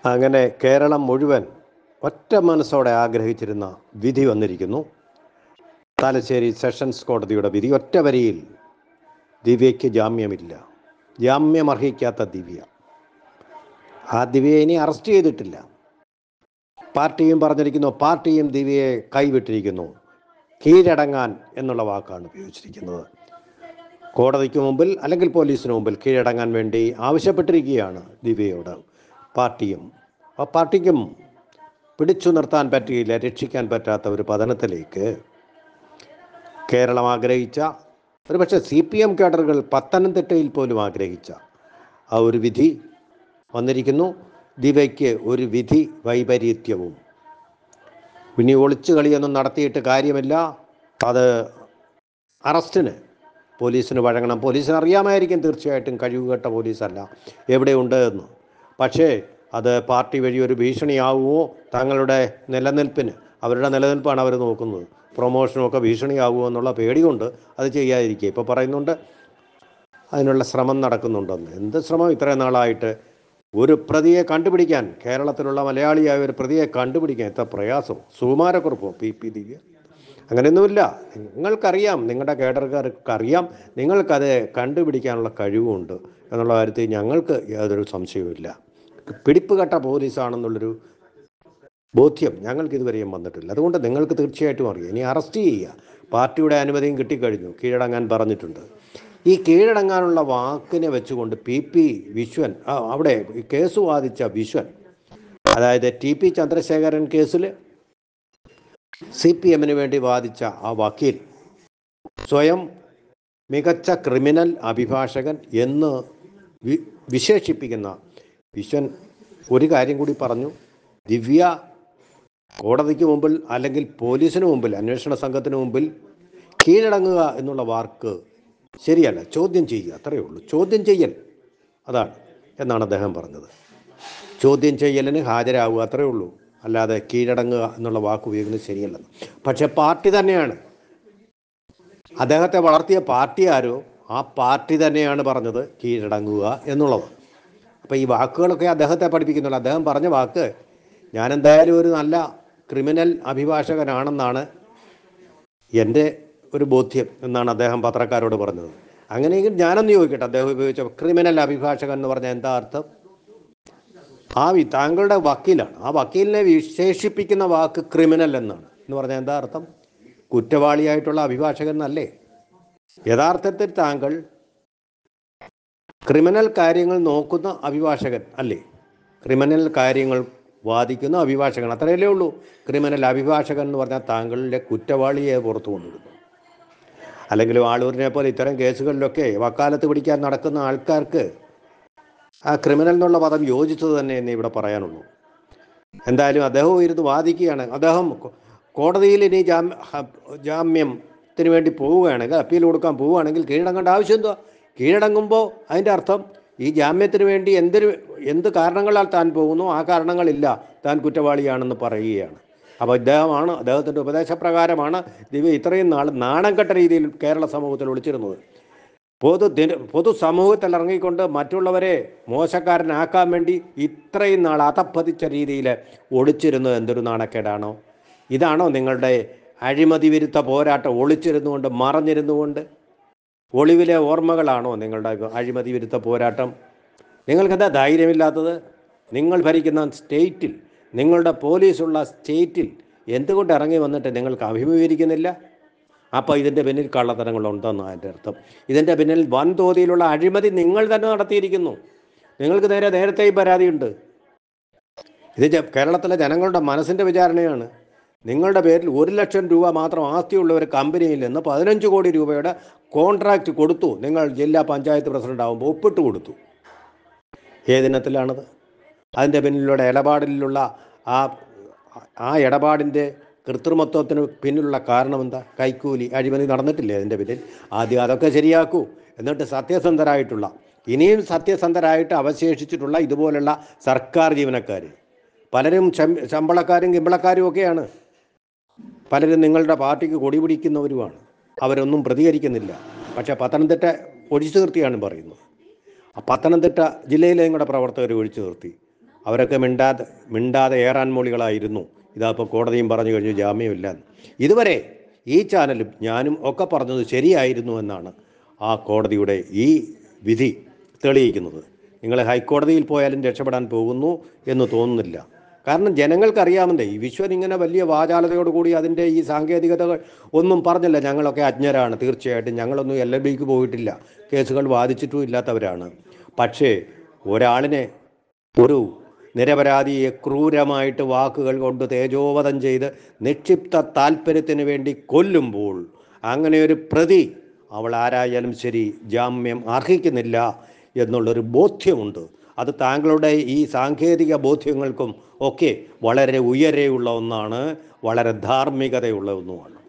അങ്ങനെ കേരളം മുഴുവൻ ഒറ്റ മനസ്സോടെ ആഗ്രഹിച്ചിരുന്ന വിധി വന്നിരിക്കുന്നു തലശ്ശേരി സെഷൻസ് കോടതിയുടെ വിധി ഒറ്റ വരിയിൽ ദിവ്യയ്ക്ക് ജാമ്യമില്ല ജാമ്യം അർഹിക്കാത്ത ദിവ്യ ആ ദിവ്യയെ ഇനി അറസ്റ്റ് ചെയ്തിട്ടില്ല പാർട്ടിയും പറഞ്ഞിരിക്കുന്നു പാർട്ടിയും ദിവ്യയെ കൈവിട്ടിരിക്കുന്നു കീഴടങ്ങാൻ എന്നുള്ള വാക്കാണ് ഉപയോഗിച്ചിരിക്കുന്നത് കോടതിക്ക് മുമ്പിൽ അല്ലെങ്കിൽ പോലീസിന് മുമ്പിൽ കീഴടങ്ങാൻ വേണ്ടി ആവശ്യപ്പെട്ടിരിക്കുകയാണ് ദിവ്യയോട് പാർട്ടിയും ആ പാർട്ടിക്കും പിടിച്ചു നിർത്താൻ പറ്റിയില്ല രക്ഷിക്കാൻ പറ്റാത്ത ഒരു പതനത്തിലേക്ക് കേരളം ആഗ്രഹിച്ച ഒരുപക്ഷെ സി പി എം കേഡറുകൾ പത്തനംതിട്ടയിൽ പോലും ആഗ്രഹിച്ച ആ ഒരു വിധി വന്നിരിക്കുന്നു ദിവയ്ക്ക് ഒരു വിധി വൈപരീത്യവും ഇനി ഒളിച്ചു കളിയൊന്നും നടത്തിയിട്ട് കാര്യമില്ല അത് അറസ്റ്റിന് പോലീസിന് വഴങ്ങണം പോലീസിന് അറിയാമായിരിക്കും തീർച്ചയായിട്ടും കഴിവുകെട്ട പോലീസല്ല എവിടെയുണ്ട് എന്ന് പക്ഷേ അത് പാർട്ടി വഴി ഒരു ഭീഷണിയാവുമോ തങ്ങളുടെ നിലനിൽപ്പിന് അവരുടെ നിലനിൽപ്പാണ് അവർ നോക്കുന്നത് പ്രൊമോഷനുമൊക്കെ ഭീഷണിയാവുമോ എന്നുള്ള പേടി കൊണ്ട് അത് ചെയ്യാതിരിക്കുക ഇപ്പോൾ പറയുന്നുണ്ട് അതിനുള്ള ശ്രമം നടക്കുന്നുണ്ടെന്ന് എന്ത് ശ്രമം ഇത്രയും നാളായിട്ട് ഒരു പ്രതിയെ കണ്ടുപിടിക്കാൻ കേരളത്തിലുള്ള മലയാളിയായ ഒരു പ്രതിയെ കണ്ടുപിടിക്കാൻ എത്ര പ്രയാസം സുകുമാരക്കുറിപ്പോ പി പി ദിവ്യ അങ്ങനെയൊന്നുമില്ല നിങ്ങൾക്കറിയാം നിങ്ങളുടെ കേഡർക്കാർക്ക് അറിയാം നിങ്ങൾക്കത് കണ്ടുപിടിക്കാനുള്ള കഴിവുമുണ്ട് എന്നുള്ള കാര്യത്തിൽ ഞങ്ങൾക്ക് യാതൊരു സംശയവുമില്ല പിടിപ്പ് കെട്ട പോലീസാണെന്നുള്ളൊരു ബോധ്യം ഞങ്ങൾക്ക് ഇതുവരെയും വന്നിട്ടില്ല അതുകൊണ്ട് നിങ്ങൾക്ക് തീർച്ചയായിട്ടും അറിയാം ഇനി അറസ്റ്റ് ചെയ്യുക പാർട്ടിയുടെ അനുമതിയും കിട്ടിക്കഴിഞ്ഞു കീഴടങ്ങാൻ പറഞ്ഞിട്ടുണ്ട് ഈ കീഴടങ്ങാനുള്ള വാക്കിനെ വെച്ചുകൊണ്ട് പി പി വിശ്വൻ ആ, അവിടെ ഈ കേസ് വാദിച്ച വിശ്വൻ അതായത് ടി പി ചന്ദ്രശേഖരൻ കേസിൽ സി പി എമ്മിന് വേണ്ടി വാദിച്ച ആ വക്കീൽ സ്വയം മികച്ച ക്രിമിനൽ അഭിഭാഷകൻ എന്ന് വി വിശേഷിപ്പിക്കുന്ന വിശ്വൻ ഒരു കാര്യം കൂടി പറഞ്ഞു ദിവ്യ കോടതിക്ക് മുമ്പിൽ അല്ലെങ്കിൽ പോലീസിന് മുമ്പിൽ അന്വേഷണ സംഘത്തിന് മുമ്പിൽ കീഴടങ്ങുക എന്നുള്ള വാക്ക് ശരിയല്ല ചോദ്യം ചെയ്യുക അത്രയേ ഉള്ളൂ ചോദ്യം ചെയ്യൽ അതാണ് എന്നാണ് അദ്ദേഹം പറഞ്ഞത് ചോദ്യം ചെയ്യലിന് ഹാജരാകുക അത്രയേ ഉള്ളൂ അല്ലാതെ കീഴടങ്ങുക എന്നുള്ള വാക്ക് ഉപയോഗിക്കുന്നത് ശരിയല്ലെന്ന് പക്ഷെ പാർട്ടി തന്നെയാണ് അദ്ദേഹത്തെ വളർത്തിയ പാർട്ടി ആരോ ആ പാർട്ടി തന്നെയാണ് പറഞ്ഞത് കീഴടങ്ങുക എന്നുള്ളത് അപ്പോൾ ഈ വാക്കുകളൊക്കെ അദ്ദേഹത്തെ പഠിപ്പിക്കുന്നുള്ളൂ അദ്ദേഹം പറഞ്ഞ വാക്ക് ഞാൻ എന്തായാലും ഒരു നല്ല ക്രിമിനൽ അഭിഭാഷകനാണെന്നാണ് എൻ്റെ ഒരു ബോധ്യം എന്നാണ് അദ്ദേഹം പത്രക്കാരോട് പറഞ്ഞത് അങ്ങനെയെങ്കിൽ ഞാനൊന്ന് ചോദിക്കട്ടെ അദ്ദേഹം ഉപയോഗിച്ച ക്രിമിനൽ അഭിഭാഷകൻ എന്ന് പറഞ്ഞാൽ എന്താ അർത്ഥം ആ വി താങ്കളുടെ വക്കീലാണ് ആ വക്കീലിനെ വിശേഷിപ്പിക്കുന്ന വാക്ക് ക്രിമിനൽ എന്നാണ് എന്ന് പറഞ്ഞാൽ എന്താ അർത്ഥം കുറ്റവാളിയായിട്ടുള്ള അഭിഭാഷകൻ എന്നല്ലേ യഥാർത്ഥത്തിൽ താങ്കൾ ക്രിമിനൽ കാര്യങ്ങൾ നോക്കുന്ന അഭിഭാഷകൻ അല്ലേ ക്രിമിനൽ കാര്യങ്ങൾ വാദിക്കുന്ന അഭിഭാഷകൻ അത്രയല്ലേ ഉള്ളൂ ക്രിമിനൽ അഭിഭാഷകൻ എന്ന് പറഞ്ഞാൽ താങ്കളുടെ കുറ്റവാളിയെ പുറത്തു കൊണ്ടുവരുന്നു അല്ലെങ്കിൽ ആളൂരിനെ പോലെ ഇത്തരം കേസുകളിലൊക്കെ വക്കാലത്ത് പിടിക്കാൻ നടക്കുന്ന ആൾക്കാർക്ക് ആ ക്രിമിനൽ എന്നുള്ള പദം യോജിച്ചത് തന്നെ എന്നേ ഇവിടെ പറയാനുള്ളൂ എന്തായാലും അദ്ദേഹം ഇരുന്ന് വാദിക്കുകയാണ് അദ്ദേഹം കോ- കോടതിയിൽ ഇനി ജാമ്യ ഹ- ജാമ്യത്തിന് വേണ്ടി പോവുകയാണെങ്കിൽ അപ്പീൽ കൊടുക്കാൻ പോവുകയാണെങ്കിൽ കീഴടങ്ങേണ്ട ആവശ്യം എന്തുവാ കീഴടങ്ങുമ്പോൾ അതിൻ്റെ അർത്ഥം ഈ ജാമ്യത്തിന് വേണ്ടി എന്തൊരു എന്ത് കാരണങ്ങളാൽ താൻ പോകുന്നു ആ കാരണങ്ങളില്ല താൻ കുറ്റവാളിയാണെന്ന് പറയുകയാണ് അപ്പോൾ ഇദ്ദേഹമാണ് അദ്ദേഹത്തിൻ്റെ ഉപദേശപ്രകാരമാണ് ദിവ്യ ഇത്രയും നാൾ നാണം കെട്ട രീതിയിൽ കേരള സമൂഹത്തിൽ വിളിച്ചിരുന്നത് പൊതു ദിന പൊതുസമൂഹത്തിൽ ഇറങ്ങിക്കൊണ്ട് മറ്റുള്ളവരെ മോശക്കാരനാക്കാൻ വേണ്ടി ഇത്രയും നാൾ അതപ്പതിച്ച രീതിയിൽ ഒളിച്ചിരുന്നത് എന്തൊരു നാണക്കേടാണോ ഇതാണോ നിങ്ങളുടെ അഴിമതി വിരുദ്ധ പോരാട്ടം ഒളിച്ചിരുന്നുകൊണ്ട് മറഞ്ഞിരുന്നുകൊണ്ട് ഒളിവിലെ ഓർമ്മകളാണോ നിങ്ങളുടെ അഴിമതി വിരുദ്ധ പോരാട്ടം നിങ്ങൾക്കെന്താ ധൈര്യമില്ലാത്തത് നിങ്ങൾ ഭരിക്കുന്ന സ്റ്റേറ്റിൽ നിങ്ങളുടെ പോലീസുള്ള സ്റ്റേറ്റിൽ എന്തുകൊണ്ട് ഇറങ്ങി വന്നിട്ട് നിങ്ങൾക്ക് അഭിമുഖീകരിക്കുന്നില്ല അപ്പോൾ ഇതിൻ്റെ പിന്നിൽ കള്ളത്തരങ്ങളുണ്ടെന്ന് അതിൻ്റെ അർത്ഥം ഇതിൻ്റെ പിന്നിൽ വൻതോതിയിലുള്ള അഴിമതി നിങ്ങൾ തന്നെ നടത്തിയിരിക്കുന്നു നിങ്ങൾക്ക് നേരെ നേരത്തെ ഈ പരാതിയുണ്ട് ഇത് ജ- കേരളത്തിലെ ജനങ്ങളുടെ മനസ്സിൻ്റെ വിചാരണയാണ് നിങ്ങളുടെ പേരിൽ ഒരു ലക്ഷം രൂപ മാത്രം ആസ്തിയുള്ള ഒരു കമ്പനിയിൽ നിന്ന് പതിനഞ്ച് കോടി രൂപയുടെ കോൺട്രാക്റ്റ് കൊടുത്തു നിങ്ങൾ ജില്ലാ പഞ്ചായത്ത് പ്രസിഡന്റ് ആകുമ്പോൾ ഒപ്പിട്ട് കൊടുത്തു ഏതിനത്തിലാണത് അതിൻ്റെ പിന്നിലുള്ള ഇടപാടിലുള്ള ആ ആ ഇടപാടിൻ്റെ കൃത്രിമത്വത്തിന് പിന്നിലുള്ള കാരണം എന്താ കൈക്കൂലി അഴിമതി നടന്നിട്ടില്ലേ അതിൻ്റെ പിന്നിൽ ആദ്യം അതൊക്കെ ശരിയാക്കൂ എന്നിട്ട് സത്യസന്ധരായിട്ടുള്ള ഇനിയും സത്യസന്ധരായിട്ട് അവശേഷിച്ചിട്ടുള്ള ഇതുപോലുള്ള സർക്കാർ ജീവനക്കാർ പലരും ശം- ശമ്പളക്കാരും കിമ്പളക്കാരും ഒക്കെയാണ് പലരും നിങ്ങളുടെ പാർട്ടിക്ക് കൊടി പിടിക്കുന്നവരുമാണ് അവരൊന്നും പ്രതികരിക്കുന്നില്ല പക്ഷേ പത്തനംതിട്ട ഒഴിച്ചു നിർത്തിയാണ് പറയുന്നത് ആ പത്തനംതിട്ട ജില്ലയിലെ നിങ്ങളുടെ പ്രവർത്തകർ ഒഴിച്ചു നിർത്തി അവരൊക്കെ മിണ്ടാതെ മിണ്ടാതെ ഏറാൻ മൂളികളായിരുന്നു ഇതാപ്പോൾ കോടതിയും പറഞ്ഞു കഴിഞ്ഞു ജാമ്യമില്ല എന്ന്. ഇതുവരെ ഈ ചാനലും ഞാനും ഒക്കെ പറഞ്ഞത് ശരിയായിരുന്നു എന്നാണ് ആ കോടതിയുടെ ഈ വിധി തെളിയിക്കുന്നത് നിങ്ങൾ ഹൈക്കോടതിയിൽ പോയാലും രക്ഷപ്പെടാൻ പോകുന്നു എന്ന് തോന്നുന്നില്ല കാരണം ജനങ്ങൾക്കറിയാമല്ലേ ഈ വിശ്വൻ ഇങ്ങനെ വലിയ വാചാലതയോടുകൂടി അതിൻ്റെ ഈ സാങ്കേതികതകൾ ഒന്നും പറഞ്ഞില്ല ഞങ്ങളൊക്കെ അജ്ഞരാണ് തീർച്ചയായിട്ടും ഞങ്ങളൊന്നും എൽ എൽ ബിക്ക് പോയിട്ടില്ല കേസുകൾ വാദിച്ചിട്ടും ഇല്ലാത്തവരാണ് പക്ഷേ ഒരാളിനെ ഒരു നിരപരാധിയെ ക്രൂരമായിട്ട് വാക്കുകൾ കൊണ്ട് തേജോവധം ചെയ്ത് നിക്ഷിപ്ത താല്പര്യത്തിന് വേണ്ടി കൊല്ലുമ്പോൾ അങ്ങനെ ഒരു പ്രതി അവൾ ആരായാലും ശരി ജാമ്യം അർഹിക്കുന്നില്ല എന്നുള്ളൊരു ബോധ്യമുണ്ട് അത് താങ്കളുടെ ഈ സാങ്കേതിക ബോധ്യങ്ങൾക്കും ഒക്കെ വളരെ ഉയരെയുള്ള ഒന്നാണ് വളരെ ധാർമ്മികതയുള്ള ഒന്നുമാണ്